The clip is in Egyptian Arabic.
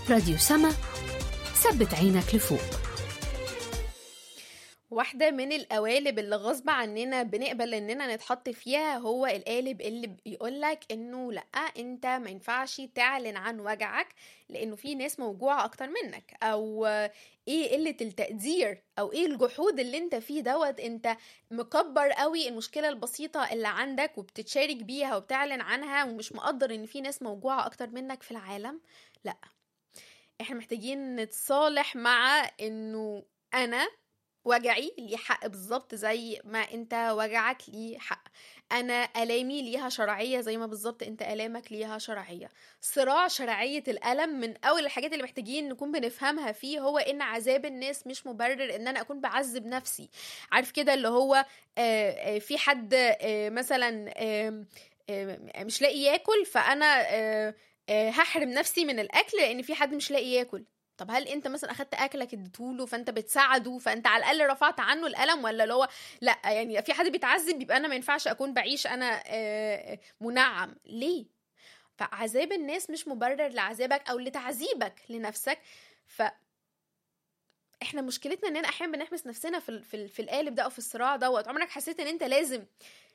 راديو سما ثبت عينك لفوق واحدة من القوالب اللي غصب عننا بنقبل اننا نتحط فيها هو القالب اللي بيقولك انه لا انت ما ينفعش تعلن عن وجعك لانه في ناس موجوعة اكتر منك او ايه قلة التقدير او ايه الجحود اللي انت فيه دوت انت مكبر قوي المشكلة البسيطة اللي عندك وبتتشارك بيها وبتعلن عنها ومش مقدر ان في ناس موجوعة اكتر منك في العالم لا احنا محتاجين نتصالح مع انه انا وجعي ليه حق بالظبط زي ما انت وجعك ليه حق انا الامي ليها شرعيه زي ما بالظبط انت الامك ليها شرعيه صراع شرعيه الالم من اول الحاجات اللي محتاجين نكون بنفهمها فيه هو ان عذاب الناس مش مبرر ان انا اكون بعذب نفسي عارف كده اللي هو آه، آه، في حد آه، مثلا آه، آه، مش لاقي ياكل فانا آه، آه، هحرم نفسي من الاكل لان في حد مش لاقي ياكل طب هل انت مثلا اخدت اكلك اديتهوله فانت بتساعده فانت على الاقل رفعت عنه الالم ولا اللي هو لا يعني في حد بيتعذب يبقى انا ما ينفعش اكون بعيش انا آه، منعم ليه فعذاب الناس مش مبرر لعذابك او لتعذيبك لنفسك ف احنا مشكلتنا اننا احيانا بنحبس نفسنا في ال- في, ال- في القالب ده او في الصراع دوت عمرك حسيت ان انت لازم